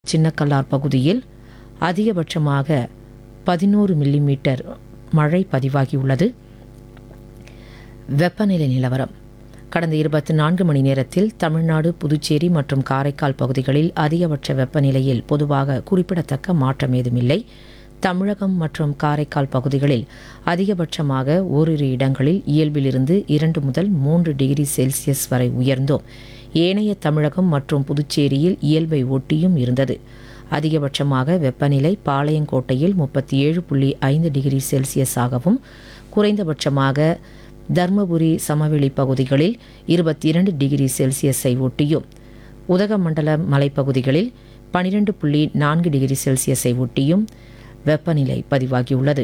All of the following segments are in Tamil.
சின்னக்கல்லார் பகுதியில் அதிகபட்சமாக பதினோரு மில்லிமீட்டர் மழை பதிவாகியுள்ளது வெப்பநிலை நிலவரம் கடந்த இருபத்தி நான்கு மணி நேரத்தில் தமிழ்நாடு புதுச்சேரி மற்றும் காரைக்கால் பகுதிகளில் அதிகபட்ச வெப்பநிலையில் பொதுவாக குறிப்பிடத்தக்க மாற்றம் ஏதுமில்லை தமிழகம் மற்றும் காரைக்கால் பகுதிகளில் அதிகபட்சமாக ஓரிரு இடங்களில் இயல்பிலிருந்து இரண்டு முதல் மூன்று டிகிரி செல்சியஸ் வரை உயர்ந்தோம் ஏனைய தமிழகம் மற்றும் புதுச்சேரியில் இயல்பை ஒட்டியும் இருந்தது அதிகபட்சமாக வெப்பநிலை பாளையங்கோட்டையில் முப்பத்தி ஏழு புள்ளி ஐந்து டிகிரி செல்சியஸாகவும் குறைந்தபட்சமாக தர்மபுரி சமவெளி பகுதிகளில் இருபத்தி இரண்டு டிகிரி செல்சியஸை ஒட்டியும் உதகமண்டல மலைப்பகுதிகளில் பனிரெண்டு புள்ளி நான்கு டிகிரி செல்சியஸை ஒட்டியும் வெப்பநிலை பதிவாகியுள்ளது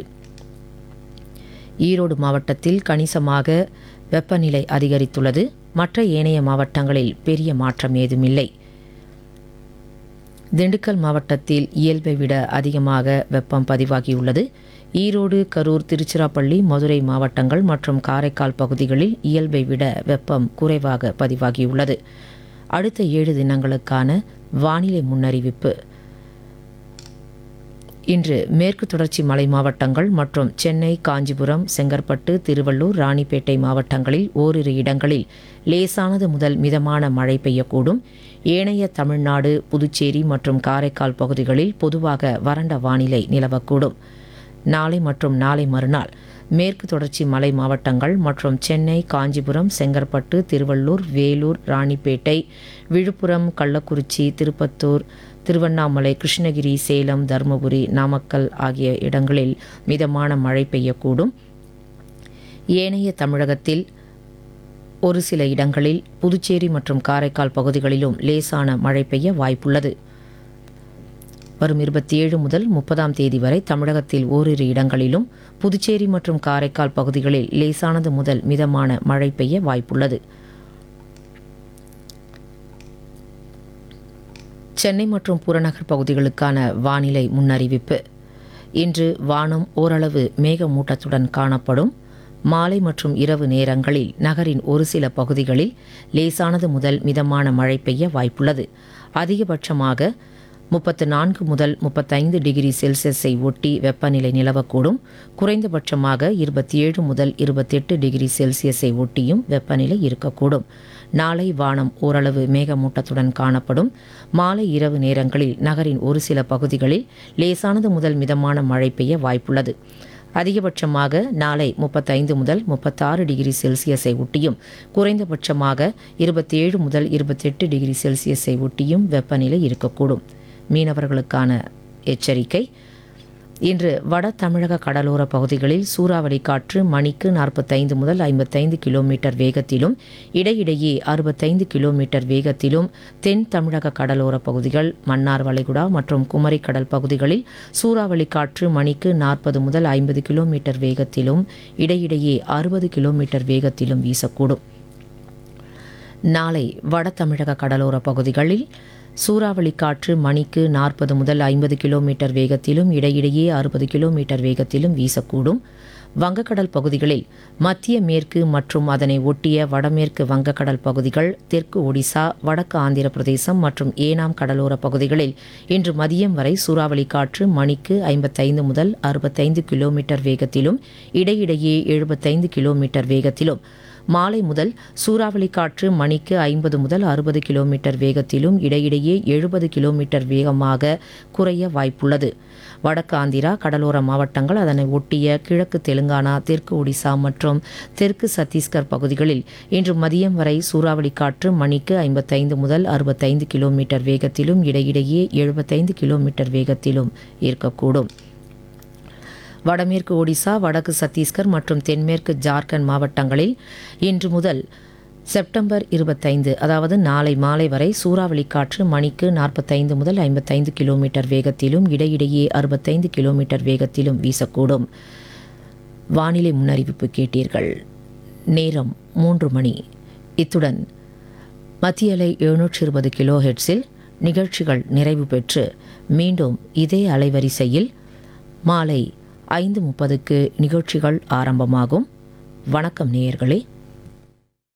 ஈரோடு மாவட்டத்தில் கணிசமாக வெப்பநிலை அதிகரித்துள்ளது மற்ற ஏனைய மாவட்டங்களில் பெரிய மாற்றம் ஏதுமில்லை திண்டுக்கல் மாவட்டத்தில் இயல்பை விட அதிகமாக வெப்பம் பதிவாகியுள்ளது ஈரோடு கரூர் திருச்சிராப்பள்ளி மதுரை மாவட்டங்கள் மற்றும் காரைக்கால் பகுதிகளில் இயல்பை விட வெப்பம் குறைவாக பதிவாகியுள்ளது அடுத்த ஏழு தினங்களுக்கான வானிலை முன்னறிவிப்பு இன்று மேற்கு தொடர்ச்சி மலை மாவட்டங்கள் மற்றும் சென்னை காஞ்சிபுரம் செங்கற்பட்டு திருவள்ளூர் ராணிப்பேட்டை மாவட்டங்களில் ஓரிரு இடங்களில் லேசானது முதல் மிதமான மழை பெய்யக்கூடும் ஏனைய தமிழ்நாடு புதுச்சேரி மற்றும் காரைக்கால் பகுதிகளில் பொதுவாக வறண்ட வானிலை நிலவக்கூடும் நாளை மற்றும் நாளை மறுநாள் மேற்கு தொடர்ச்சி மலை மாவட்டங்கள் மற்றும் சென்னை காஞ்சிபுரம் செங்கற்பட்டு திருவள்ளூர் வேலூர் ராணிப்பேட்டை விழுப்புரம் கள்ளக்குறிச்சி திருப்பத்தூர் திருவண்ணாமலை கிருஷ்ணகிரி சேலம் தருமபுரி நாமக்கல் ஆகிய இடங்களில் மிதமான மழை பெய்யக்கூடும் ஏனைய தமிழகத்தில் ஒரு சில இடங்களில் புதுச்சேரி மற்றும் காரைக்கால் பகுதிகளிலும் லேசான மழை பெய்ய வாய்ப்புள்ளது வரும் இருபத்தி ஏழு முதல் முப்பதாம் தேதி வரை தமிழகத்தில் ஓரிரு இடங்களிலும் புதுச்சேரி மற்றும் காரைக்கால் பகுதிகளில் லேசானது முதல் மிதமான மழை பெய்ய வாய்ப்புள்ளது சென்னை மற்றும் புறநகர் பகுதிகளுக்கான வானிலை முன்னறிவிப்பு இன்று வானம் ஓரளவு மேகமூட்டத்துடன் காணப்படும் மாலை மற்றும் இரவு நேரங்களில் நகரின் ஒரு சில பகுதிகளில் லேசானது முதல் மிதமான மழை பெய்ய வாய்ப்புள்ளது அதிகபட்சமாக முப்பத்து நான்கு முதல் முப்பத்தைந்து டிகிரி செல்சியஸை ஒட்டி வெப்பநிலை நிலவக்கூடும் குறைந்தபட்சமாக இருபத்தி ஏழு முதல் இருபத்தெட்டு டிகிரி செல்சியஸை ஒட்டியும் வெப்பநிலை இருக்கக்கூடும் நாளை வானம் ஓரளவு மேகமூட்டத்துடன் காணப்படும் மாலை இரவு நேரங்களில் நகரின் ஒரு சில பகுதிகளில் லேசானது முதல் மிதமான மழை பெய்ய வாய்ப்புள்ளது அதிகபட்சமாக நாளை முப்பத்தைந்து முதல் முப்பத்தாறு டிகிரி செல்சியஸை ஒட்டியும் குறைந்தபட்சமாக இருபத்தி ஏழு முதல் இருபத்தெட்டு டிகிரி செல்சியஸை ஒட்டியும் வெப்பநிலை இருக்கக்கூடும் மீனவர்களுக்கான எச்சரிக்கை இன்று வட தமிழக கடலோர பகுதிகளில் சூறாவளி காற்று மணிக்கு நாற்பத்தைந்து முதல் ஐம்பத்தைந்து கிலோமீட்டர் வேகத்திலும் இடையிடையே அறுபத்தைந்து கிலோமீட்டர் வேகத்திலும் தென் தமிழக கடலோர பகுதிகள் மன்னார் வளைகுடா மற்றும் குமரி கடல் பகுதிகளில் சூறாவளி காற்று மணிக்கு நாற்பது முதல் ஐம்பது கிலோமீட்டர் வேகத்திலும் இடையிடையே அறுபது கிலோமீட்டர் வேகத்திலும் வீசக்கூடும் நாளை வட தமிழக கடலோர பகுதிகளில் சூறாவளி காற்று மணிக்கு நாற்பது முதல் ஐம்பது கிலோமீட்டர் வேகத்திலும் இடையிடையே அறுபது கிலோமீட்டர் வேகத்திலும் வீசக்கூடும் வங்கக்கடல் பகுதிகளில் மத்திய மேற்கு மற்றும் அதனை ஒட்டிய வடமேற்கு வங்கக்கடல் பகுதிகள் தெற்கு ஒடிசா வடக்கு ஆந்திர பிரதேசம் மற்றும் ஏனாம் கடலோர பகுதிகளில் இன்று மதியம் வரை சூறாவளி காற்று மணிக்கு ஐம்பத்தைந்து முதல் அறுபத்தைந்து கிலோமீட்டர் வேகத்திலும் இடையிடையே எழுபத்தைந்து கிலோமீட்டர் வேகத்திலும் மாலை முதல் சூறாவளி காற்று மணிக்கு ஐம்பது முதல் அறுபது கிலோமீட்டர் வேகத்திலும் இடையிடையே எழுபது கிலோமீட்டர் வேகமாக குறைய வாய்ப்புள்ளது வடக்கு ஆந்திரா கடலோர மாவட்டங்கள் அதனை ஒட்டிய கிழக்கு தெலுங்கானா தெற்கு ஒடிசா மற்றும் தெற்கு சத்தீஸ்கர் பகுதிகளில் இன்று மதியம் வரை சூறாவளி காற்று மணிக்கு ஐம்பத்தைந்து முதல் அறுபத்தைந்து கிலோமீட்டர் வேகத்திலும் இடையிடையே எழுபத்தைந்து கிலோமீட்டர் வேகத்திலும் இருக்கக்கூடும் வடமேற்கு ஒடிசா வடக்கு சத்தீஸ்கர் மற்றும் தென்மேற்கு ஜார்க்கண்ட் மாவட்டங்களில் இன்று முதல் செப்டம்பர் இருபத்தைந்து அதாவது நாளை மாலை வரை சூறாவளி காற்று மணிக்கு நாற்பத்தைந்து முதல் ஐம்பத்தைந்து கிலோமீட்டர் வேகத்திலும் இடையிடையே அறுபத்தைந்து கிலோமீட்டர் வேகத்திலும் வீசக்கூடும் வானிலை முன்னறிவிப்பு கேட்டீர்கள் நேரம் மூன்று மணி இத்துடன் மத்திய அலை எழுநூற்றி இருபது கிலோ ஹெட்ஸில் நிகழ்ச்சிகள் நிறைவு பெற்று மீண்டும் இதே அலைவரிசையில் மாலை ஐந்து முப்பதுக்கு நிகழ்ச்சிகள் ஆரம்பமாகும் வணக்கம் நேயர்களே